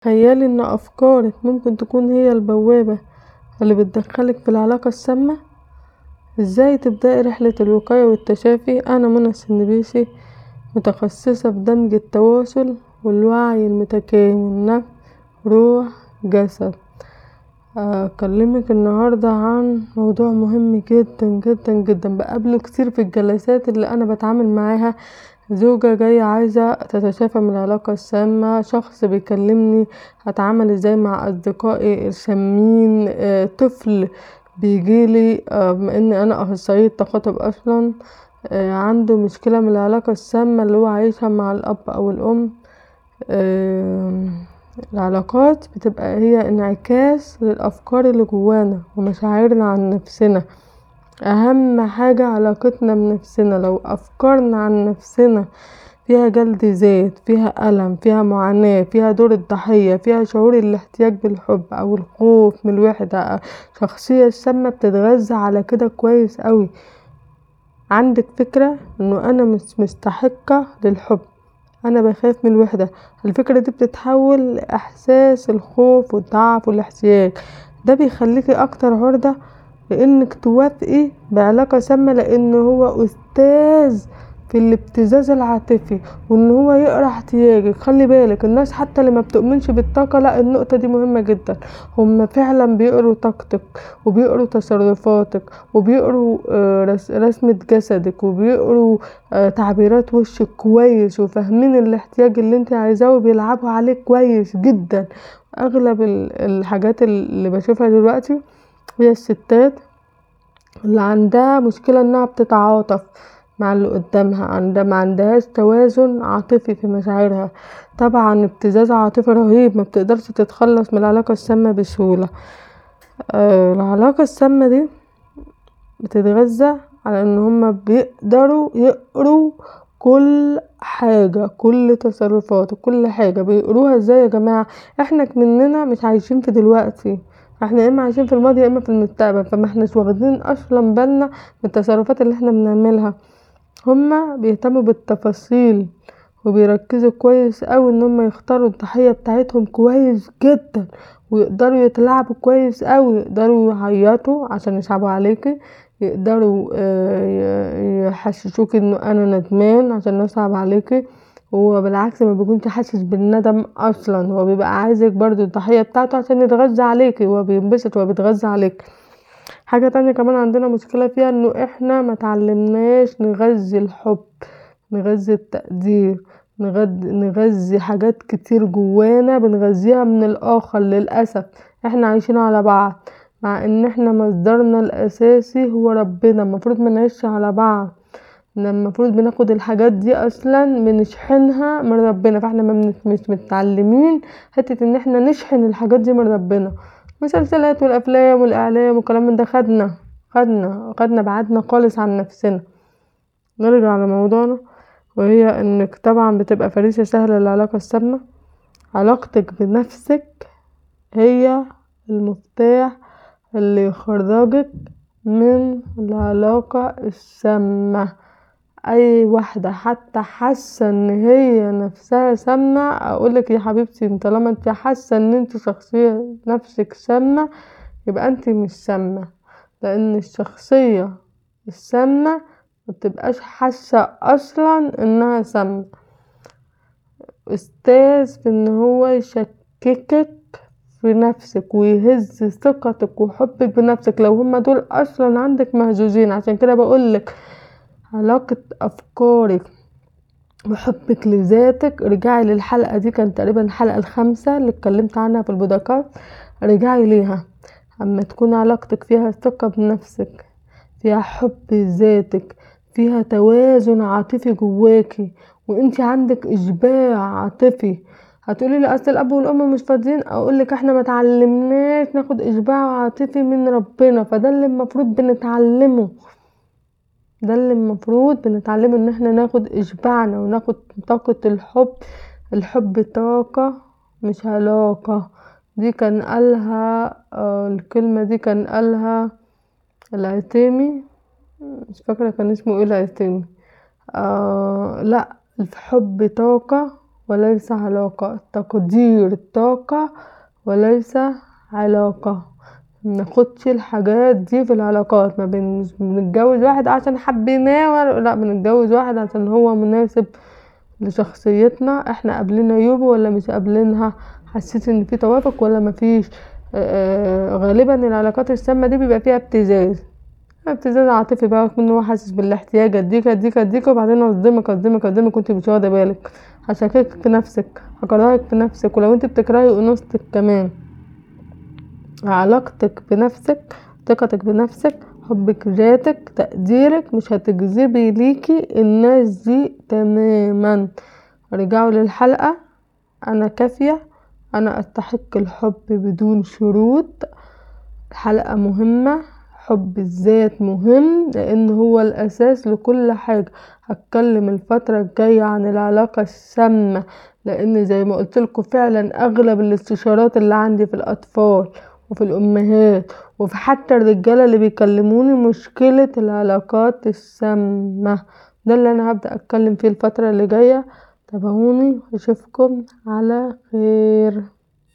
تخيلي ان افكارك ممكن تكون هي البوابه الي بتدخلك في العلاقه السامه ازاي تبدأي رحلة الوقايه والتشافي انا منى السنبيسي متخصصه في دمج التواصل والوعي المتكامل نفس روح جسد هكلمك انهارده عن موضوع مهم جدا جدا جدا بقابله كتير في الجلسات الي انا بتعامل معاها زوجه جايه عايزه تتشافى من العلاقه السامه شخص بيكلمني اتعامل ازاي مع اصدقائي السامين طفل بيجيلي بما ان انا اخصائيه تخاطب اصلا عنده مشكله من العلاقه السامه الي هو عايشها مع الاب او الام العلاقات بتبقي هي انعكاس للافكار الي جوانا ومشاعرنا عن نفسنا اهم حاجه علاقتنا بنفسنا لو افكارنا عن نفسنا فيها جلد ذات فيها الم فيها معاناه فيها دور الضحيه فيها شعور الاحتياج بالحب او الخوف من الوحده الشخصيه السامه بتتغذي على كدا كويس اوي عندك فكره انو انا مش مستحقه للحب انا بخاف من الوحده الفكره دي بتتحول لاحساس الخوف والضعف والاحتياج دا بيخليكي اكتر عرضه لانك توافقي بعلاقه سامه لان هو استاذ في الابتزاز العاطفي وان هو يقرا احتياجك خلي بالك الناس حتي الي مبتؤمنش بالطاقه لا النقطه دي مهمه جدا هما فعلا بيقروا طاقتك وبيقروا تصرفاتك وبيقروا رسمة جسدك وبيقروا تعبيرات وشك كويس وفاهمين الاحتياج الي انتي عايزاه وبيلعبوا عليه كويس جدا اغلب الحاجات الي بشوفها دلوقتي هي الستات الي عندها مشكله انها بتتعاطف مع الي قدامها معندهاش توازن عاطفي في مشاعرها طبعا ابتزاز عاطفي رهيب مبتقدرش تتخلص من العلاقه السامه بسهوله العلاقه السامه دي بتتغذى علي ان هما بيقدروا يقروا كل حاجه كل تصرفاتك كل حاجه بيقروها ازاي يا جماعه احنا اكمننا مش عايشين في دلوقتي احنا يا اما عايشين في الماضي يا اما في المستقبل فا محناش واخدين اصلا بالنا من التصرفات الي احنا بنعملها هما بيهتموا بالتفاصيل وبيركزوا كويس اوي ان هما يختاروا الضحيه بتاعتهم كويس جدا ويقدروا يتلاعبوا كويس اوي يقدروا يعيطوا عشان يصعبوا عليكي يقدروا يحسسوكي انو انا ندمان عشان يصعب عليكي وهو بالعكس مبيكونش حاسس بالندم اصلا هو بيبقي عايزك برضو الضحيه بتاعته عشان يتغذى عليكي هو بينبسط وهو بيتغذى عليكي حاجه تانيه كمان عندنا مشكله فيها انو احنا متعلمناش نغذي الحب نغذي التقدير نغذي حاجات كتير جوانا بنغذيها من الاخر للاسف احنا عايشين على بعض مع ان احنا مصدرنا الاساسي هو ربنا المفروض منعيشش على بعض المفروض بناخد الحاجات دي اصلا بنشحنها من ربنا فا احنا مش متعلمين حته ان احنا نشحن الحاجات دي من ربنا المسلسلات والافلام والاعلام والكلام من دا خدنا خدنا خدنا بعدنا خالص عن نفسنا نرجع لموضوعنا وهي انك طبعا بتبقي فريسه سهله للعلاقه السامه علاقتك بنفسك هي المفتاح الي يخرجك من العلاقه السامه اي واحده حتي حاسه ان هي نفسها سامه اقولك يا حبيبتي طالما انتي حاسه ان انتي شخصيه نفسك سامه يبقي انتي مش سامه لان الشخصيه السامه مبتبقاش حاسه اصلا انها سامه استاذ في ان هو يشككك في نفسك ويهز ثقتك وحبك بنفسك لو هما دول اصلا عندك مهزوزين عشان كدا بقولك علاقه افكارك وحبك لذاتك ارجعي للحلقه دي كانت تقريبا الحلقه الخامسه الي اتكلمت عنها في البودكاست ارجعي ليها اما تكون علاقتك فيها ثقه بنفسك فيها حب لذاتك فيها توازن عاطفي جواكي وانتي عندك اشباع عاطفي هتقوليلي اصل الاب والام مش فاضيين اقولك احنا متعلمناش ناخد اشباع عاطفي من ربنا فا دا الي المفروض بنتعلمه دا الي المفروض بنتعلمه ان احنا ناخد اشباعنا وناخد طاقة الحب الحب طاقة مش علاقة دي كان قالها الكلمه دي كان قالها العتيمي مش فاكره كان اسمه ايه العتيمي لا الحب طاقة وليس علاقة تقدير طاقة وليس علاقة مناخدش الحاجات دي في العلاقات مبنتجوز واحد عشان حبيناه لا بنتجوز واحد عشان هو مناسب لشخصيتنا احنا قابلين عيوبه ولا مش قابلينها حسيت ان في توافق ولا مفيش غالبا العلاقات السامة دي بيبقى فيها ابتزاز ابتزاز عاطفي بقى يكون هو حاسس بالاحتياج اديك اديك اديك وبعدين اصدمك اصدمك اصدمك وانتي مش واخده بالك هشككك في نفسك هكرهك في نفسك ولو انتي بتكرهي انوثتك كمان علاقتك بنفسك ثقتك بنفسك حبك لذاتك تقديرك مش هتجذبي ليكي الناس دي تماما رجعوا للحلقة انا كافية انا استحق الحب بدون شروط الحلقة مهمة حب الذات مهم لان هو الاساس لكل حاجة هتكلم الفترة الجاية عن العلاقة السامة لان زي ما قولتلكوا فعلا اغلب الاستشارات اللي عندي في الاطفال وفي الامهات وفي حتى الرجالة اللي بيكلموني مشكلة العلاقات السامة دا اللي انا هبدأ اتكلم فيه الفترة اللي جاية تابعوني واشوفكم على خير